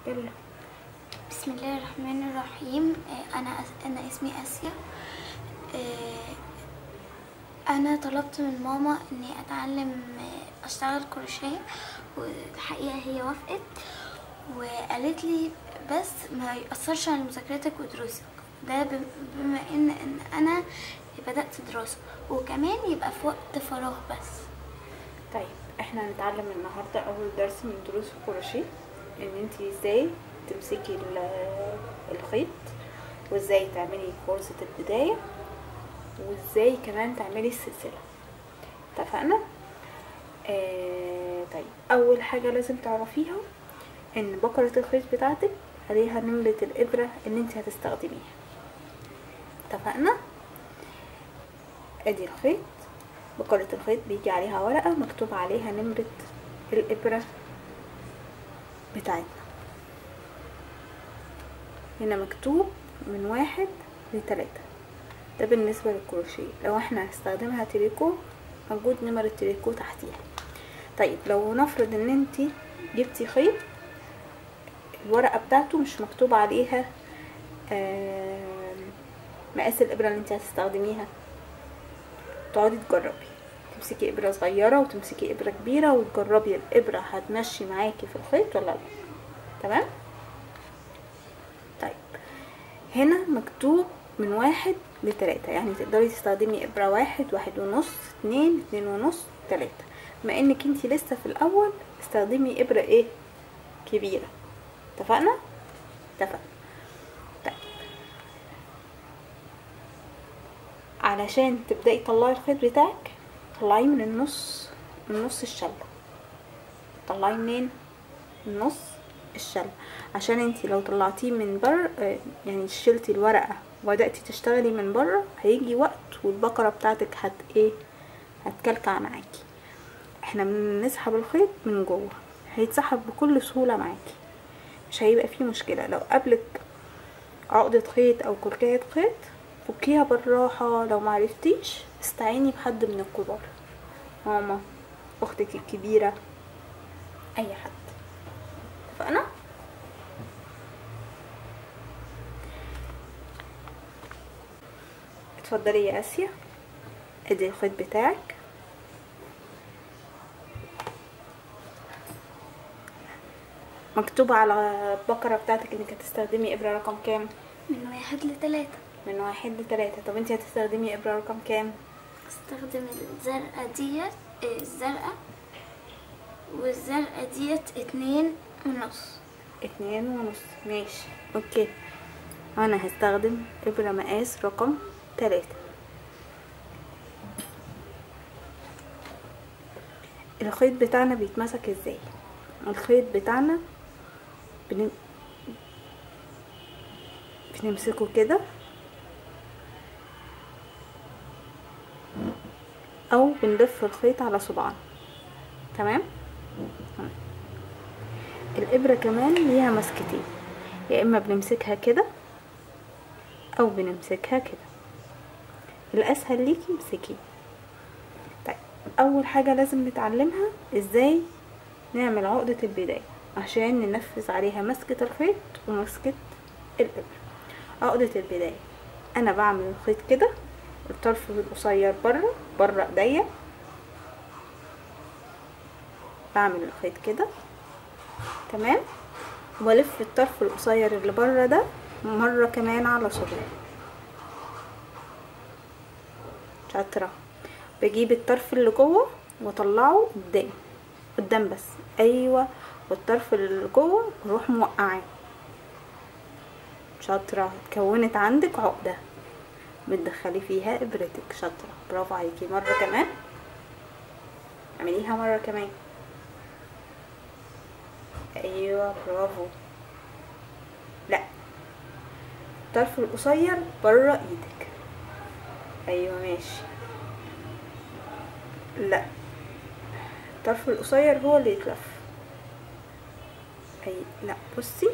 يلا بسم الله الرحمن الرحيم آه، انا أس... انا اسمي اسيا آه، انا طلبت من ماما اني اتعلم آه، اشتغل كروشيه والحقيقه هي وافقت وقالت لي بس ما يأثرش على مذاكرتك ودروسك ده بم- بما ان ان انا بدأت دراسة وكمان يبقى في وقت فراغ بس طيب احنا هنتعلم النهارده اول درس من دروس الكروشيه ان انت ازاي تمسكي ال- الخيط وازاي تعملي غرزة البداية وازاي كمان تعملي السلسلة اتفقنا آه طيب اول حاجة لازم تعرفيها ان بكرة الخيط بتاعتك عليها نمرة الابرة اللي انت هتستخدميها اتفقنا ادي الخيط بقرة الخيط بيجي عليها ورقة مكتوب عليها نمرة الإبرة بتاعتنا هنا مكتوب من واحد لتلاتة ده بالنسبة للكروشيه لو احنا هنستخدمها تريكو موجود نمر التريكو تحتيها طيب لو نفرض ان انتي جبتي خيط الورقة بتاعته مش مكتوب عليها آم، مقاس الإبرة اللي انت هتستخدميها تقعدي تجربي تمسكي ابره صغيره وتمسكي ابره كبيره وتجربي الابره هتمشي معاكي في الخيط ولا لا تمام طيب هنا مكتوب من واحد لتلاتة يعني تقدري تستخدمي ابره واحد واحد ونص اتنين اتنين ونص تلاتة بما انك انتي لسه في الاول استخدمي ابره ايه كبيره اتفقنا اتفقنا طيب علشان تبدأي تطلعي الخيط بتاعك طلعيه من النص من نص الشلة طلعيه منين من نص الشلة عشان انتي لو طلعتيه من بره آه، يعني شلتي الورقة وبدأتي تشتغلي من بره هيجي وقت والبقرة بتاعتك هت ايه هتكلكع معاكي احنا بنسحب الخيط من جوه هيتسحب بكل سهولة معاكي مش هيبقى فيه مشكلة لو قابلك عقدة خيط او كركية خيط فكيها بالراحة لو معرفتيش استعيني بحد من الكبار ماما اختك الكبيرة اي حد اتفقنا اتفضلي يا اسيا ادي الخيط بتاعك مكتوب على البقرة بتاعتك انك هتستخدمي ابرة رقم كام من واحد لتلاتة من واحد لتلاتة طب انتي هتستخدمي ابرة رقم كام استخدم الزرقاء ديت آه، الزرقاء والزرقاء ديت اتنين ونص اتنين ونص ماشي اوكي انا هستخدم ابرة مقاس رقم تلاتة الخيط بتاعنا بيتمسك ازاي الخيط بتاعنا بن... بنمسكه كده او بنلف الخيط على صباعنا تمام الإبرة كمان ليها مسكتين يا إما بنمسكها كده أو بنمسكها كده الأسهل ليكي امسكيه طيب أول حاجة لازم نتعلمها إزاي نعمل عقدة البداية عشان ننفذ عليها مسكة الخيط ومسكة الإبرة عقدة البداية أنا بعمل الخيط كده الطرف القصير بره بره ايديا بعمل الخيط كده تمام والف الطرف القصير اللي بره ده مره كمان على صدري شاطره بجيب الطرف اللي جوه واطلعه قدام قدام بس ايوه والطرف اللي جوه بروح موقعاه شاطره اتكونت عندك عقده بتدخلي فيها ابرتك شاطره برافو عليكي مره كمان اعمليها مره كمان ايوه برافو لا الطرف القصير بره ايدك ايوه ماشي لا الطرف القصير هو اللي يتلف اي لا بصي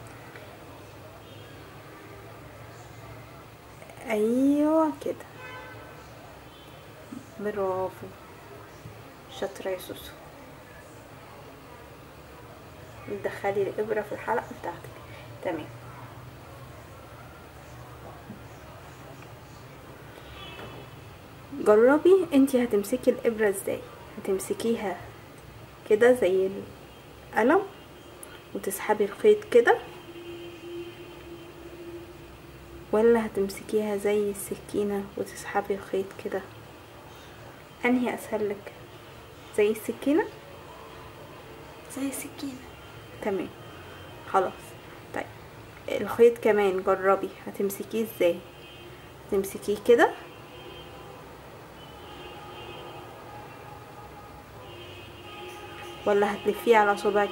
ايوه كده برافو شاطره يا سوسو وتدخلي الابره في الحلقه بتاعتك تمام جربي انتي هتمسكي الابره ازاي هتمسكيها كده زي القلم وتسحبي الخيط كده ولا هتمسكيها زي السكينة وتسحبي الخيط كده انهي اسهل لك زي السكينة زي السكينة تمام خلاص طيب الخيط كمان جربي هتمسكيه ازاي هتمسكيه كده ولا هتلفيه على صبعك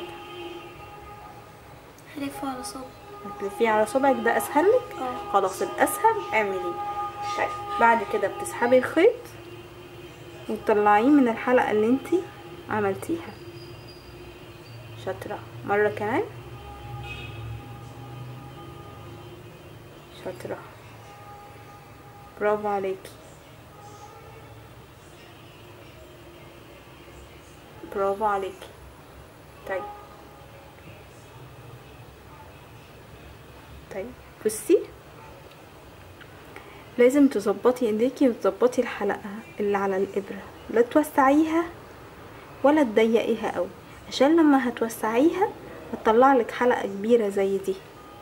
هلفه على صوب هتلفيه على صبعك ده اسهل لك اه خلاص الاسهل اعمليه طيب بعد كده بتسحبي الخيط وتطلعيه من الحلقة اللي انتي عملتيها شاطرة مرة كمان شاطرة برافو عليكي برافو عليكي طيب طيب بصي لازم تظبطي ايديكي وتظبطي الحلقة اللي على الإبرة لا توسعيها ولا تضيقيها قوي عشان لما هتوسعيها هتطلع لك حلقة كبيرة زي دي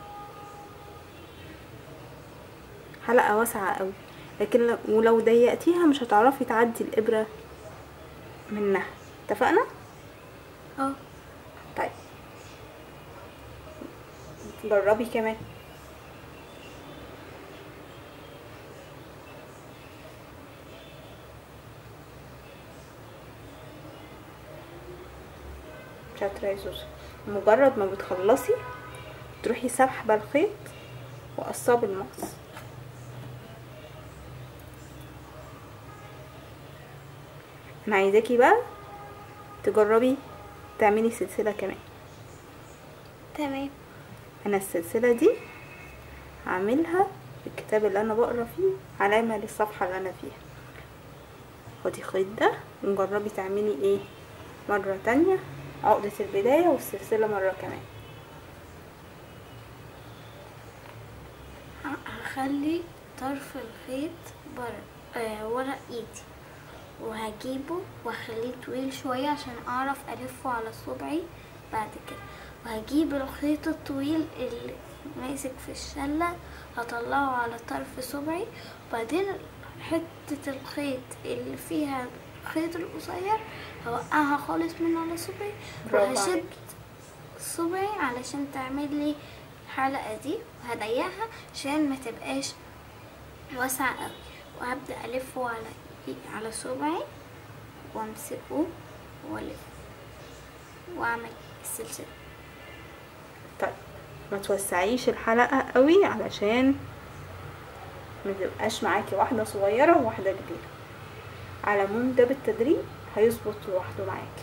حلقة واسعة قوي لكن لو- ولو ضيقتيها مش هتعرفي تعدي الإبرة منها اتفقنا؟ اه طيب جربي كمان شاطرة يا زوزو مجرد ما بتخلصي تروحي سحبة الخيط وقصاه بالمقص انا عايزاكي بقى تجربي تعملي سلسلة كمان تمام انا السلسلة دي هعملها في الكتاب اللي انا بقرا فيه علامة للصفحة اللي انا فيها خدي خيط ده وجربي تعملي ايه مرة تانية عقدة البداية والسلسلة مرة كمان ه- هخلي طرف الخيط بره آه ورا ايدي وهجيبه واخليه طويل شوية عشان اعرف الفه على صبعي بعد كده وهجيب الخيط الطويل اللي ماسك في الشلة هطلعه على طرف صبعي وبعدين حتة الخيط اللي فيها الخيط القصير هوقعها خالص من على صبعي برافو وهشد عليكي. صبعي علشان تعمل لي الحلقة دي وهضيقها عشان ما تبقاش واسعة قوي وهبدأ ألفه على إي- على صبعي وامسكه والف واعمل السلسلة طيب ما توسعيش الحلقة قوي علشان ما تبقاش معاكي واحدة صغيرة وواحدة كبيرة على العموم ده بالتدريب هيظبط لوحده معاكي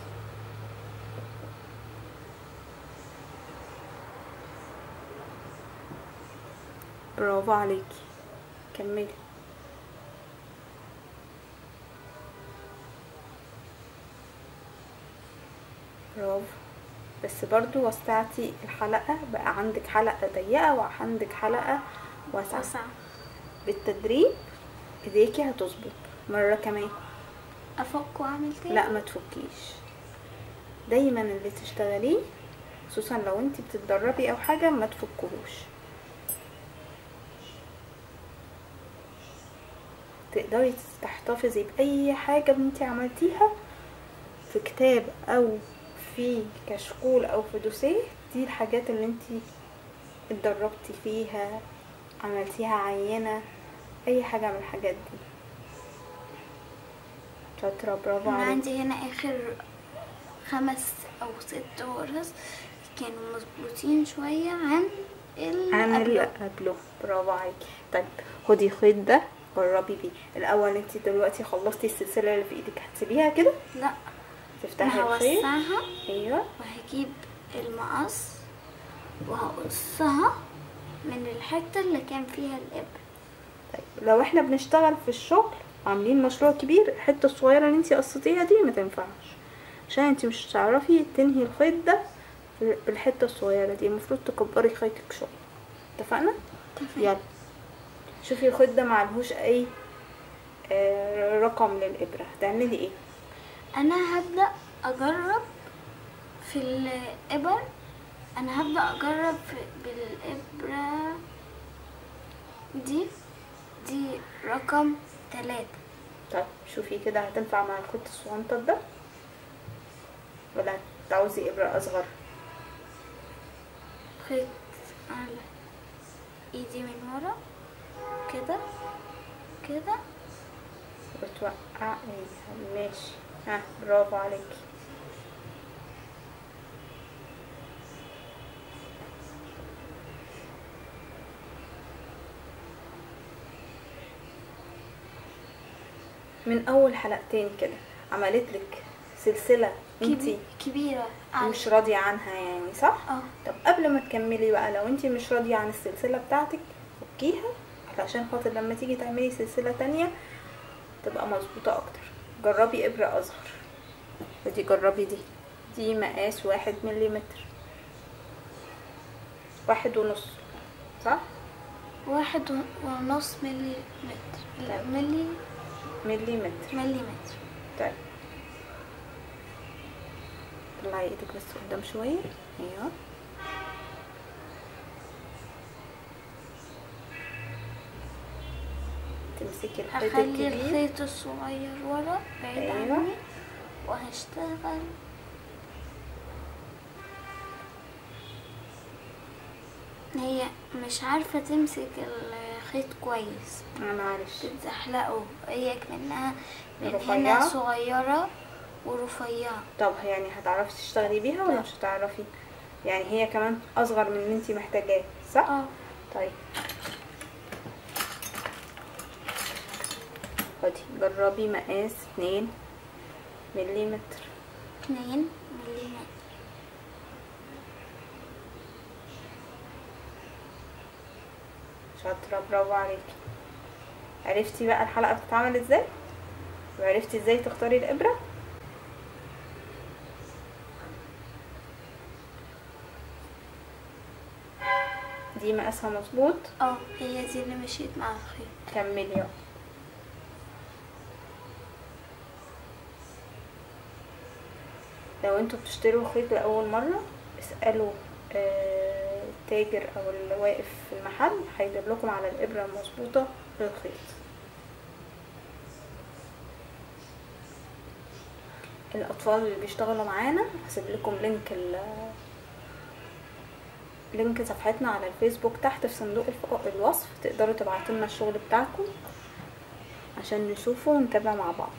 برافو عليكي كملي برافو بس برضو وسعتي الحلقة بقى عندك حلقة ضيقة وعندك حلقة واسعة واسعة بالتدريب ايديكي هتظبط مرة كمان أفك وأعمل تاني لا ما تفكيش دايما اللي تشتغليه خصوصا لو انت بتتدربي او حاجة ما تفكهوش تقدري تحتفظي بأي حاجة انت عملتيها في كتاب او في كشكول او في دوسيه دي الحاجات اللي انت اتدربتي فيها عملتيها عينة اي حاجة من الحاجات دي شاطرة برافو أنا عليكي عندي هنا آخر خمس أو ست غرز كانوا مظبوطين شوية عن اللي عن اللي قبله. قبله برافو عليكي طيب خدي خيط ده جربي بيه الاول انت دلوقتي خلصتي السلسله اللي في ايدك هتسيبيها كده لا تفتحي أنا الخيط هوسعها ايوه وهجيب المقص وهقصها من الحتة اللي كان فيها الإبرة طيب لو احنا بنشتغل في الشغل عاملين مشروع كبير الحته الصغيره اللي انت قصيتيها دي ما تنفعش عشان انت مش هتعرفي تنهي الخيط ده في- بالحته الصغيره دي المفروض تكبري خيطك شويه اتفقنا تمام يلا شوفي الخيط ده معلهوش اي آه، رقم للابره هتعملي ايه انا هبدا اجرب في الابر انا هبدا اجرب في بالابره دي دي رقم ثلاثة طيب شوفي كده هتنفع مع الخيط الصغنطط ده ولا تعوزي ابره اصغر خيط على ايدي من ورا كده كده وتوقعي ماشي ها برافو عليكي من اول حلقتين كده عملت لك سلسله انتي كبي- كبيرة على مش راضيه عنها يعني صح اه طب قبل ما تكملي بقى لو انتي مش راضيه عن السلسله بتاعتك فكيها علشان خاطر لما تيجي تعملي سلسله تانية تبقى مظبوطه اكتر جربي ابره اصغر ودي جربي دي دي مقاس واحد مليمتر واحد ونص صح واحد و- ونص ملي متر لا طيب. ملي مليمتر ملي متر طيب طلعي ايدك بس قدام شويه ايوه تمسكي الخيط هخلي الكبير الخيط الصغير ورا بعيد أيوة. عني وهشتغل هي مش عارفة تمسك الخيط كويس انا معلش بتزحلقه هي منها من رفيعة؟ هنا صغيرة ورفيعة طب يعني هتعرفي تشتغلي بيها ولا لا. مش هتعرفي يعني هي كمان اصغر من اللي انتي محتاجاه صح اه طيب خدي جربي مقاس اتنين مليمتر اتنين ملي متر شاطرة برافو عليكي عرفتي بقى الحلقة بتتعمل ازاي وعرفتي ازاي تختاري الإبرة دي مقاسها مظبوط اه هي دي اللي مشيت مع الخيط كملي يلا لو انتوا بتشتروا خيط لأول مرة اسألوا آه، التاجر أو اللي واقف في المحل هيدلكم على الإبرة المظبوطة للخيط الأطفال اللي بيشتغلوا معانا هسيب لكم لينك ال لينك صفحتنا على الفيسبوك تحت في صندوق الف- الوصف تقدروا تبعتوا لنا الشغل بتاعكم عشان نشوفه ونتابع مع بعض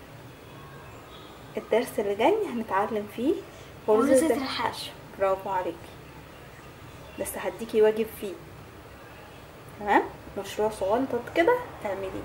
الدرس اللي جاي هنتعلم فيه غرزة ال- الحشو. برافو عليكي بس هديكي واجب فيه تمام مشروع صغنطط كده تعمليه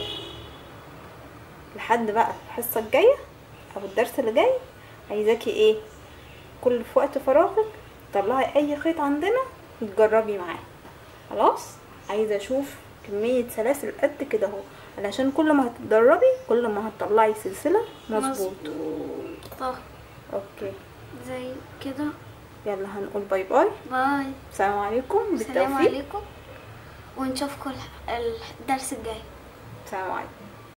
لحد بقى الحصة الجاية او الدرس اللي جاي عايزاكي ايه كل في وقت فراغك طلعي اي خيط عندنا وتجربي معاه خلاص عايزه اشوف كميه سلاسل قد كده اهو علشان كل ما هتتدربي كل ما هتطلعي سلسله مظبوط مظبوط اوكي زي كده يلا هنقول باي باي باي السلام عليكم السلام بالتوفيق عليكم ونشوفكم الح- الدرس الجاي السلام عليكم